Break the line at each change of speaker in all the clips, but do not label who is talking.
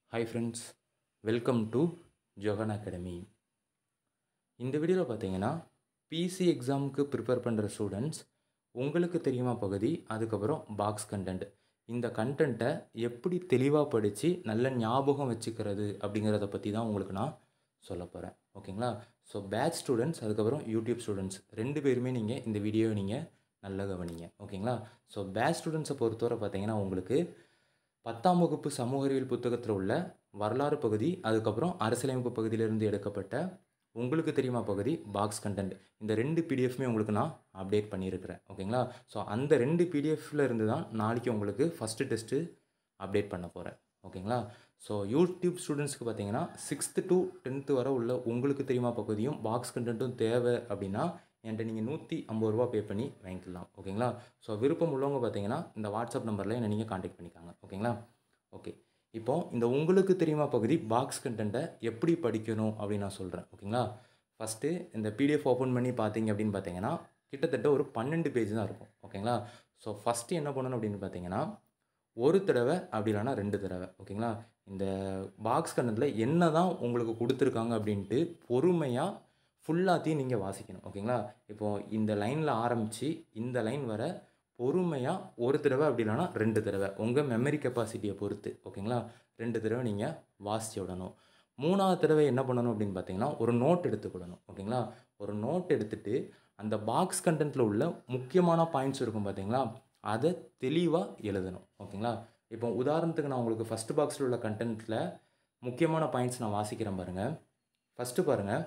hi friends welcome to ஜொகன் academy இந்த வீடியோவில் பார்த்தீங்கன்னா பிசி எக்ஸாமுக்கு ப்ரிப்பேர் பண்ணுற ஸ்டூடெண்ட்ஸ் உங்களுக்கு தெரியுமா பகுதி அதுக்கப்புறம் பாக்ஸ் கண்டென்ட் இந்த கண்டென்ட்டை எப்படி தெளிவாக படித்து நல்ல ஞாபகம் வச்சுக்கிறது அப்படிங்கிறத பற்றி தான் உங்களுக்கு நான் சொல்ல போகிறேன் ஓகேங்களா ஸோ பேட்ச் ஸ்டூடெண்ட்ஸ் அதுக்கப்புறம் யூடியூப் ஸ்டூடெண்ட்ஸ் ரெண்டு பேருமே நீங்கள் இந்த வீடியோவை நீங்கள் நல்லா கவனிங்க ஓகேங்களா ஸோ பேட்ச் ஸ்டூடெண்ட்ஸை பொறுத்தவரை பார்த்தீங்கன்னா உங்களுக்கு பத்தாம் வகுப்பு சமூக அறிவியல் புத்தகத்தில் உள்ள வரலாறு பகுதி அதுக்கப்புறம் அரசியலமைப்பு பகுதியிலிருந்து எடுக்கப்பட்ட உங்களுக்கு தெரியுமா பகுதி பாக்ஸ் கண்டென்ட் இந்த ரெண்டு பிடிஎஃப்மே உங்களுக்கு நான் அப்டேட் பண்ணியிருக்கிறேன் ஓகேங்களா ஸோ அந்த ரெண்டு பிடிஎஃப்ல இருந்து தான் நாளைக்கு உங்களுக்கு ஃபஸ்ட்டு டெஸ்ட்டு அப்டேட் பண்ண போகிறேன் ஓகேங்களா ஸோ யூடியூப் ஸ்டூடெண்ட்ஸ்க்கு பார்த்தீங்கன்னா சிக்ஸ்த்து டு டென்த்து வரை உள்ள உங்களுக்கு தெரியுமா பகுதியும் பாக்ஸ் கண்டென்ட்டும் தேவை அப்படின்னா என்கிட்ட நீங்கள் நூற்றி ஐம்பது ரூபா பே பண்ணி வாங்கிக்கலாம் ஓகேங்களா ஸோ விருப்பம் உள்ளவங்க பார்த்தீங்கன்னா இந்த வாட்ஸ்அப் நம்பரில் என்னை நீங்கள் காண்டாக்ட் பண்ணிக்காங்க ஓகேங்களா ஓகே இப்போ இந்த உங்களுக்கு தெரியுமா பகுதி பாக்ஸ் கண்டென்ட்டை எப்படி படிக்கணும் அப்படின்னு நான் சொல்கிறேன் ஓகேங்களா ஃபஸ்ட்டு இந்த பிடிஎஃப் ஓப்பன் பண்ணி பார்த்தீங்க அப்படின்னு பார்த்தீங்கன்னா கிட்டத்தட்ட ஒரு பன்னெண்டு பேஜ் தான் இருக்கும் ஓகேங்களா ஸோ ஃபஸ்ட்டு என்ன பண்ணணும் அப்படின்னு பார்த்தீங்கன்னா ஒரு தடவை அப்படி இல்லைனா ரெண்டு தடவை ஓகேங்களா இந்த பாக்ஸ் கண்டென்ட்டில் என்ன தான் உங்களுக்கு கொடுத்துருக்காங்க அப்படின்ட்டு பொறுமையாக ஃபுல்லாத்தையும் நீங்கள் வாசிக்கணும் ஓகேங்களா இப்போது இந்த லைனில் ஆரம்பித்து இந்த லைன் வர பொறுமையாக ஒரு தடவை அப்படி இல்லைனா ரெண்டு தடவை உங்கள் மெமரி கெப்பாசிட்டியை பொறுத்து ஓகேங்களா ரெண்டு தடவை நீங்கள் வாசித்து விடணும் மூணாவது தடவை என்ன பண்ணணும் அப்படின்னு பார்த்தீங்கன்னா ஒரு நோட் எடுத்துக்கிடணும் ஓகேங்களா ஒரு நோட் எடுத்துகிட்டு அந்த பாக்ஸ் கண்டென்ட்டில் உள்ள முக்கியமான பாயிண்ட்ஸ் இருக்கும் பார்த்தீங்களா அதை தெளிவாக எழுதணும் ஓகேங்களா இப்போ உதாரணத்துக்கு நான் உங்களுக்கு ஃபஸ்ட்டு பாக்ஸில் உள்ள கண்டென்ட்டில் முக்கியமான பாயிண்ட்ஸ் நான் வாசிக்கிறேன் பாருங்கள் ஃபஸ்ட்டு பாருங்கள்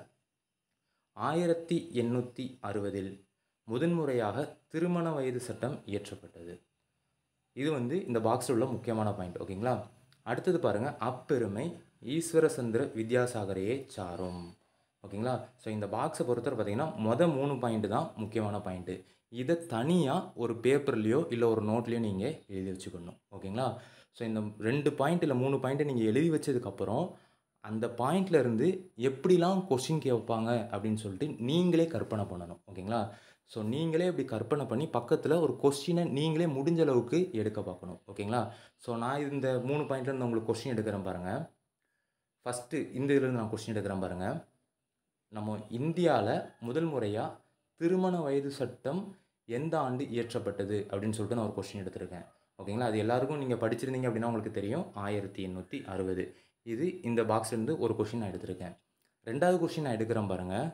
ஆயிரத்தி எண்ணூற்றி அறுபதில் முதன்முறையாக திருமண வயது சட்டம் இயற்றப்பட்டது இது வந்து இந்த பாக்ஸில் உள்ள முக்கியமான பாயிண்ட் ஓகேங்களா அடுத்தது பாருங்கள் அப்பெருமை ஈஸ்வரசந்திர வித்யாசாகரையே சாரும் ஓகேங்களா ஸோ இந்த பாக்ஸை பொறுத்தவரை பார்த்தீங்கன்னா மொதல் மூணு பாயிண்ட் தான் முக்கியமான பாயிண்ட்டு இதை தனியாக ஒரு பேப்பர்லேயோ இல்லை ஒரு நோட்லேயோ நீங்கள் எழுதி வச்சுக்கணும் ஓகேங்களா ஸோ இந்த ரெண்டு பாயிண்ட் இல்லை மூணு பாயிண்ட்டை நீங்கள் எழுதி வச்சதுக்கப்புறம் அந்த பாயிண்ட்ல இருந்து எப்படிலாம் கொஷின் கேட்பாங்க அப்படின்னு சொல்லிட்டு நீங்களே கற்பனை பண்ணணும் ஓகேங்களா ஸோ நீங்களே இப்படி கற்பனை பண்ணி பக்கத்தில் ஒரு கொஸ்டினை நீங்களே முடிஞ்ச அளவுக்கு எடுக்க பார்க்கணும் ஓகேங்களா ஸோ நான் இந்த மூணு பாயிண்ட்லேருந்து உங்களுக்கு கொஸ்டின் எடுக்கிறேன் பாருங்கள் ஃபஸ்ட்டு இந்த இதுலேருந்து நான் கொஸ்டின் எடுக்கிறேன் பாருங்கள் நம்ம இந்தியாவில் முதல் முறையாக திருமண வயது சட்டம் எந்த ஆண்டு இயற்றப்பட்டது அப்படின்னு சொல்லிட்டு நான் ஒரு கொஸ்டின் எடுத்திருக்கேன் ஓகேங்களா அது எல்லாருக்கும் நீங்கள் படிச்சிருந்தீங்க அப்படின்னா உங்களுக்கு தெரியும் ஆயிரத்தி எண்ணூற்றி அறுபது இது இந்த பாக்ஸ்லேருந்து ஒரு கொஷின் நான் எடுத்திருக்கேன் ரெண்டாவது கொஷின் நான் எடுக்கிறேன் பாருங்கள்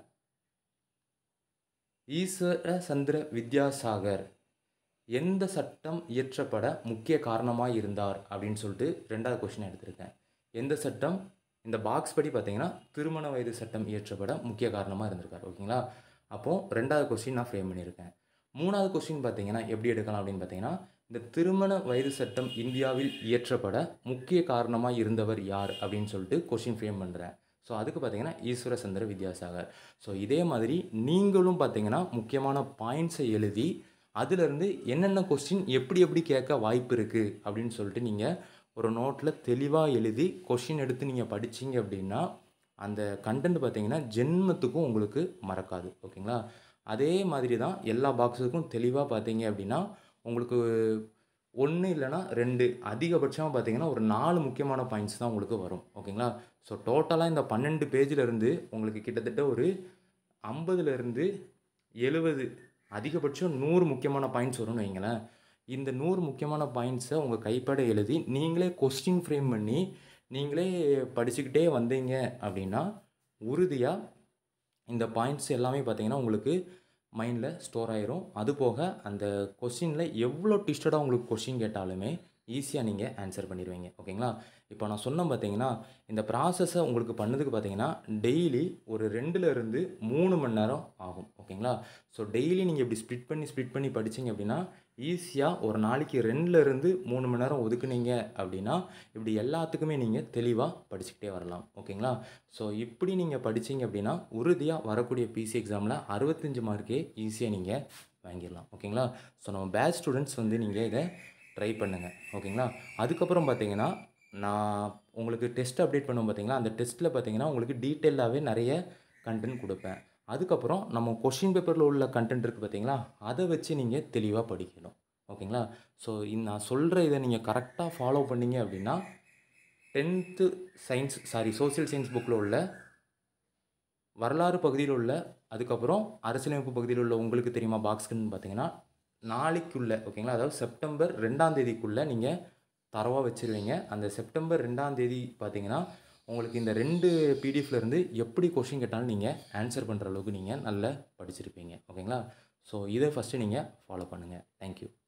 ஈஸ்வர சந்திர வித்யாசாகர் எந்த சட்டம் இயற்றப்பட முக்கிய காரணமாக இருந்தார் அப்படின்னு சொல்லிட்டு ரெண்டாவது கொஷின் எடுத்திருக்கேன் எந்த சட்டம் இந்த பாக்ஸ் படி பார்த்தீங்கன்னா திருமண வயது சட்டம் இயற்றப்பட முக்கிய காரணமாக இருந்திருக்கார் ஓகேங்களா அப்போது ரெண்டாவது கொஸ்டின் நான் ஃப்ரேம் பண்ணியிருக்கேன் மூணாவது கொஸ்டின் பார்த்தீங்கன்னா எப்படி எடுக்கலாம் அப்படின்னு பார்த்தீங்கன்னா இந்த திருமண வயது சட்டம் இந்தியாவில் இயற்றப்பட முக்கிய காரணமாக இருந்தவர் யார் அப்படின்னு சொல்லிட்டு கொஷின் ஃப்ரேம் பண்ணுறேன் ஸோ அதுக்கு பார்த்தீங்கன்னா ஈஸ்வர சந்திர வித்யாசாகர் ஸோ இதே மாதிரி நீங்களும் பார்த்தீங்கன்னா முக்கியமான பாயிண்ட்ஸை எழுதி அதுலேருந்து என்னென்ன கொஸ்டின் எப்படி எப்படி கேட்க வாய்ப்பு இருக்குது அப்படின்னு சொல்லிட்டு நீங்கள் ஒரு நோட்டில் தெளிவாக எழுதி கொஷின் எடுத்து நீங்கள் படிச்சீங்க அப்படின்னா அந்த கண்டென்ட் பார்த்தீங்கன்னா ஜென்மத்துக்கும் உங்களுக்கு மறக்காது ஓகேங்களா அதே மாதிரி தான் எல்லா பாக்ஸுக்கும் தெளிவாக பார்த்தீங்க அப்படின்னா உங்களுக்கு ஒன்று இல்லைனா ரெண்டு அதிகபட்சமாக பார்த்தீங்கன்னா ஒரு நாலு முக்கியமான பாயிண்ட்ஸ் தான் உங்களுக்கு வரும் ஓகேங்களா ஸோ டோட்டலாக இந்த பன்னெண்டு பேஜில் இருந்து உங்களுக்கு கிட்டத்தட்ட ஒரு ஐம்பதுலேருந்து எழுபது அதிகபட்சம் நூறு முக்கியமான பாயிண்ட்ஸ் வரும்னு வைங்களேன் இந்த நூறு முக்கியமான பாயிண்ட்ஸை உங்கள் கைப்பட எழுதி நீங்களே கொஸ்டின் ஃப்ரேம் பண்ணி நீங்களே படிச்சுக்கிட்டே வந்தீங்க அப்படின்னா உறுதியாக இந்த பாயிண்ட்ஸ் எல்லாமே பார்த்தீங்கன்னா உங்களுக்கு மைண்டில் ஸ்டோர் ஆயிரும் அது போக அந்த கொஷினில் எவ்வளோ ட்விஸ்டடாக உங்களுக்கு கொஷின் கேட்டாலுமே ஈஸியாக நீங்கள் ஆன்சர் பண்ணிடுவீங்க ஓகேங்களா இப்போ நான் சொன்னேன் பார்த்தீங்கன்னா இந்த ப்ராசஸை உங்களுக்கு பண்ணதுக்கு பார்த்தீங்கன்னா டெய்லி ஒரு ரெண்டுலேருந்து மூணு மணி நேரம் ஆகும் ஓகேங்களா ஸோ டெய்லி நீங்கள் இப்படி ஸ்ப்ளிட் பண்ணி ஸ்ப்ளிட் பண்ணி படிச்சிங்க அப்படின்னா ஈஸியாக ஒரு நாளைக்கு ரெண்டுலேருந்து மூணு மணி நேரம் ஒதுக்குனீங்க அப்படின்னா இப்படி எல்லாத்துக்குமே நீங்கள் தெளிவாக படிச்சுக்கிட்டே வரலாம் ஓகேங்களா ஸோ இப்படி நீங்கள் படிச்சிங்க அப்படின்னா உறுதியாக வரக்கூடிய பிசி எக்ஸாமில் அறுபத்தஞ்சு மார்க்கே ஈஸியாக நீங்கள் வாங்கிடலாம் ஓகேங்களா ஸோ நம்ம பேட்ச் ஸ்டூடெண்ட்ஸ் வந்து நீங்கள் இதை ட்ரை பண்ணுங்கள் ஓகேங்களா அதுக்கப்புறம் பார்த்தீங்கன்னா நான் உங்களுக்கு டெஸ்ட் அப்டேட் பண்ணுவோம் பார்த்தீங்களா அந்த டெஸ்ட்டில் பார்த்தீங்கன்னா உங்களுக்கு டீட்டெயிலாகவே நிறைய கண்டென்ட் கொடுப்பேன் அதுக்கப்புறம் நம்ம கொஷின் பேப்பரில் உள்ள கண்டென்ட் இருக்குது பார்த்தீங்களா அதை வச்சு நீங்கள் தெளிவாக படிக்கணும் ஓகேங்களா ஸோ நான் சொல்கிற இதை நீங்கள் கரெக்டாக ஃபாலோ பண்ணீங்க அப்படின்னா tenth science sorry social science புக்கில் உள்ள வரலாறு பகுதியில் உள்ள அதுக்கப்புறம் அரசியலமைப்பு பகுதியில் உள்ள உங்களுக்கு தெரியுமா பாக்ஸ்க்குன்னு பார்த்தீங்கன்னா நாளைக்குள்ளே ஓகேங்களா அதாவது செப்டம்பர் ரெண்டாம் தேதிக்குள்ளே நீங்கள் தரவாக வச்சுருவீங்க அந்த செப்டம்பர் ரெண்டாம் தேதி பார்த்தீங்கன்னா உங்களுக்கு இந்த ரெண்டு பிடிஎஃப்லேருந்து எப்படி கொஷின் கேட்டாலும் நீங்கள் ஆன்சர் பண்ணுற அளவுக்கு நீங்கள் நல்லா படிச்சிருப்பீங்க ஓகேங்களா ஸோ இதை ஃபஸ்ட்டு நீங்கள் ஃபாலோ பண்ணுங்கள் தேங்க்யூ